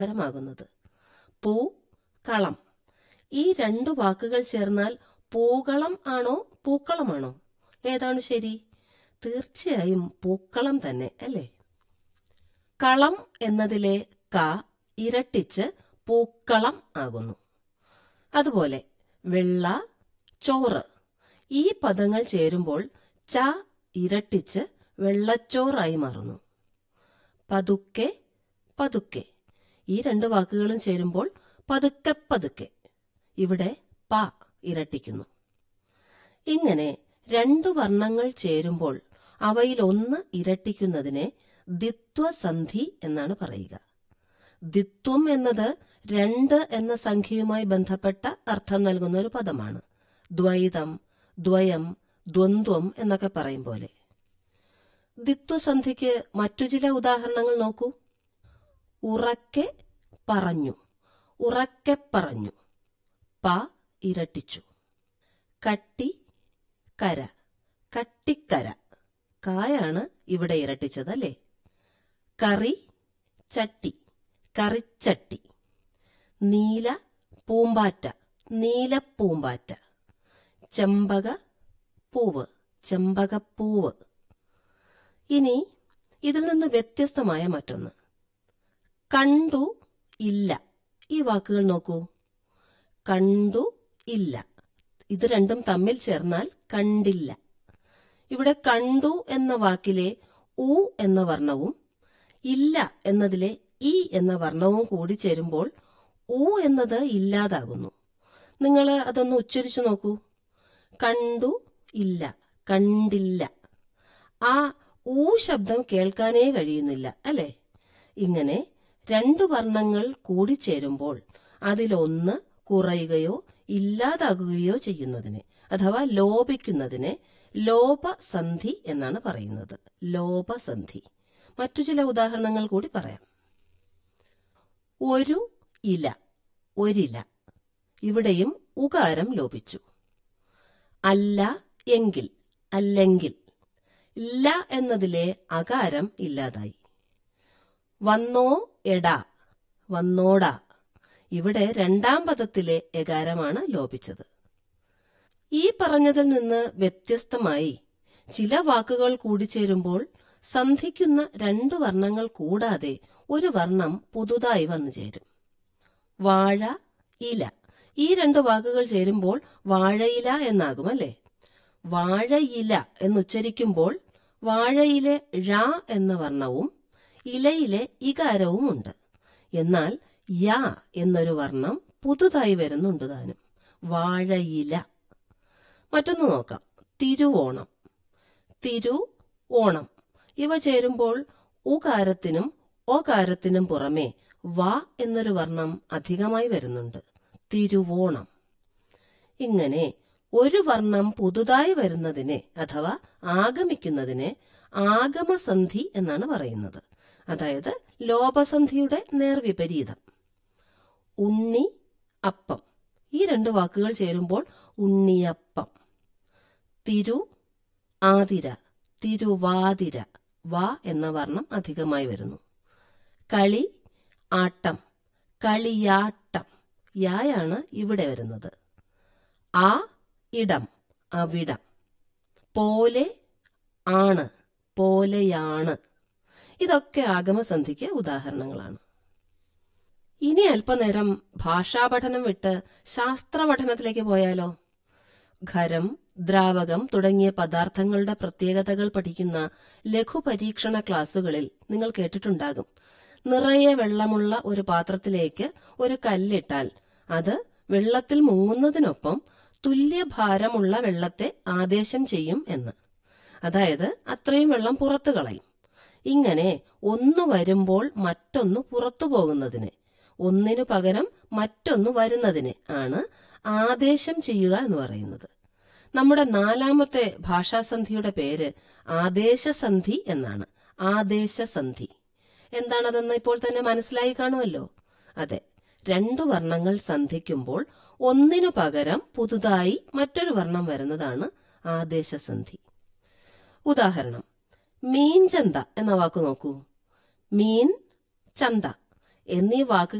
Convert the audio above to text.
പരമാകുന്നത് പൂ കളം ഈ രണ്ടു വാക്കുകൾ ചേർന്നാൽ പൂകളം ആണോ പൂക്കളമാണോ ഏതാണ് ശരി തീർച്ചയായും പൂക്കളം തന്നെ അല്ലേ കളം എന്നതിലെ ക ഇരട്ടിച്ച് പൂക്കളം ആകുന്നു അതുപോലെ വെള്ള ചോറ് ഈ പദങ്ങൾ ചേരുമ്പോൾ ച ഇരട്ടിച്ച് വെള്ളച്ചോറായി മാറുന്നു പതുക്കെ പതുക്കെ ഈ രണ്ട് വാക്കുകളും ചേരുമ്പോൾ പതുക്കെ പതുക്കെ ഇവിടെ പ ഇരട്ടിക്കുന്നു ഇങ്ങനെ രണ്ടു വർണ്ണങ്ങൾ ചേരുമ്പോൾ അവയിൽ ഒന്ന് ഇരട്ടിക്കുന്നതിനെ ദിത്വസന്ധി എന്നാണ് പറയുക ദിത്വം എന്നത് രണ്ട് എന്ന സംഖ്യയുമായി ബന്ധപ്പെട്ട അർത്ഥം നൽകുന്ന ഒരു പദമാണ് ദ്വൈതം ദ്വയം ദ്വന്ദ്വം എന്നൊക്കെ പറയും പോലെ ദിത്വസന്ധിക്ക് മറ്റു ചില ഉദാഹരണങ്ങൾ നോക്കൂ ഉറക്കെ പറഞ്ഞു ഉറക്കെ പറഞ്ഞു പ ഇരട്ടിച്ചു കട്ടി കര കട്ടിക്കര കായാണ് ഇവിടെ ഇരട്ടിച്ചത് അല്ലേ കറി ചട്ടി കറിച്ചട്ടി നീല പൂമ്പാറ്റ നീലപ്പൂമ്പാറ്റ ചെമ്പക പൂവ് ചെമ്പകപ്പൂവ് ഇനി ഇതിൽ നിന്ന് വ്യത്യസ്തമായ മറ്റൊന്ന് കണ്ടു ഇല്ല ഈ വാക്കുകൾ നോക്കൂ കണ്ടു ഇല്ല ഇത് രണ്ടും തമ്മിൽ ചേർന്നാൽ കണ്ടില്ല ഇവിടെ കണ്ടു എന്ന വാക്കിലെ ഉ എന്ന വർണ്ണവും ഇല്ല എന്നതിലെ ഇ എന്ന വർണ്ണവും കൂടി ചേരുമ്പോൾ ഉ എന്നത് ഇല്ലാതാകുന്നു നിങ്ങൾ അതൊന്ന് ഉച്ചരിച്ചു നോക്കൂ കണ്ടു ഇല്ല കണ്ടില്ല ആ ഊ ശബ്ദം കേൾക്കാനേ കഴിയുന്നില്ല അല്ലെ ഇങ്ങനെ രണ്ടു വർണ്ണങ്ങൾ കൂടിച്ചേരുമ്പോൾ അതിലൊന്ന് കുറയുകയോ ഇല്ലാതാകുകയോ ചെയ്യുന്നതിനെ അഥവാ ലോപിക്കുന്നതിനെ ലോപസന്ധി എന്നാണ് പറയുന്നത് ലോപസന്ധി മറ്റു ചില ഉദാഹരണങ്ങൾ കൂടി പറയാം ഒരു ഇല ഒരില ഇവിടെയും ഉകാരം ലോപിച്ചു അല്ല എങ്കിൽ അല്ലെങ്കിൽ ഇല്ല എന്നതിലെ അകാരം ഇല്ലാതായി വന്നോ എടാ വന്നോടാ ഇവിടെ രണ്ടാം പദത്തിലെ എകാരമാണ് ലോപിച്ചത് ഈ പറഞ്ഞതിൽ നിന്ന് വ്യത്യസ്തമായി ചില വാക്കുകൾ കൂടിച്ചേരുമ്പോൾ സന്ധിക്കുന്ന രണ്ടു വർണ്ണങ്ങൾ കൂടാതെ ഒരു വർണ്ണം പുതുതായി വന്നു ചേരും വാഴ ഇല ഈ രണ്ട് വാക്കുകൾ ചേരുമ്പോൾ വാഴയില എന്നാകും അല്ലേ വാഴയില എന്നുച്ചരിക്കുമ്പോൾ വാഴയിലെ ഴ എന്ന വർണ്ണവും ഇലയിലെ ഇകാരവുമുണ്ട് എന്നാൽ യ എന്നൊരു വർണ്ണം പുതുതായി വരുന്നുണ്ട് താനും വാഴയില മറ്റൊന്ന് നോക്കാം തിരുവോണം തിരു ഓണം ഇവ ചേരുമ്പോൾ ഉകാരത്തിനും ഓകാരത്തിനും പുറമെ വ എന്നൊരു വർണ്ണം അധികമായി വരുന്നുണ്ട് തിരുവോണം ഇങ്ങനെ ഒരു വർണ്ണം പുതുതായി വരുന്നതിനെ അഥവാ ആഗമിക്കുന്നതിനെ ആഗമസന്ധി എന്നാണ് പറയുന്നത് അതായത് ലോപസന്ധിയുടെ നേർവിപരീതം ഉണ്ണി അപ്പം ഈ രണ്ട് വാക്കുകൾ ചേരുമ്പോൾ ഉണ്ണിയപ്പം തിരു ആതിര തിരുവാതിര വ എന്ന വർണ്ണം അധികമായി വരുന്നു കളി ആട്ടം കളിയാട്ടം യായാണ് ഇവിടെ വരുന്നത് ആ ഇടം അവിടം പോലെ ആണ് പോലെയാണ് ഇതൊക്കെ ആഗമസന്ധിക്ക് ഉദാഹരണങ്ങളാണ് ഇനി അല്പനേരം ഭാഷാപഠനം വിട്ട് ശാസ്ത്രപഠനത്തിലേക്ക് പോയാലോ ഖരം ദ്രാവകം തുടങ്ങിയ പദാർത്ഥങ്ങളുടെ പ്രത്യേകതകൾ പഠിക്കുന്ന ലഘുപരീക്ഷണ ക്ലാസുകളിൽ നിങ്ങൾ കേട്ടിട്ടുണ്ടാകും നിറയെ വെള്ളമുള്ള ഒരു പാത്രത്തിലേക്ക് ഒരു കല്ലിട്ടാൽ അത് വെള്ളത്തിൽ മുങ്ങുന്നതിനൊപ്പം തുല്യഭാരമുള്ള വെള്ളത്തെ ആദേശം ചെയ്യും എന്ന് അതായത് അത്രയും വെള്ളം പുറത്തു കളയും ഇങ്ങനെ ഒന്ന് വരുമ്പോൾ മറ്റൊന്ന് പുറത്തു പോകുന്നതിന് ഒന്നിനു പകരം മറ്റൊന്ന് വരുന്നതിന് ആണ് ആദേശം ചെയ്യുക എന്ന് പറയുന്നത് നമ്മുടെ നാലാമത്തെ ഭാഷാസന്ധിയുടെ പേര് ആദേശസന്ധി എന്നാണ് ആദേശസന്ധി എന്താണതെന്ന് ഇപ്പോൾ തന്നെ മനസ്സിലായി കാണുമല്ലോ അതെ രണ്ടു വർണ്ണങ്ങൾ സന്ധിക്കുമ്പോൾ ഒന്നിനു പകരം പുതുതായി മറ്റൊരു വർണ്ണം വരുന്നതാണ് ആദേശസന്ധി ഉദാഹരണം മീൻ ചന്ത എന്ന വാക്ക് നോക്കൂ മീൻ ചന്ത എന്നീ വാക്കുകൾ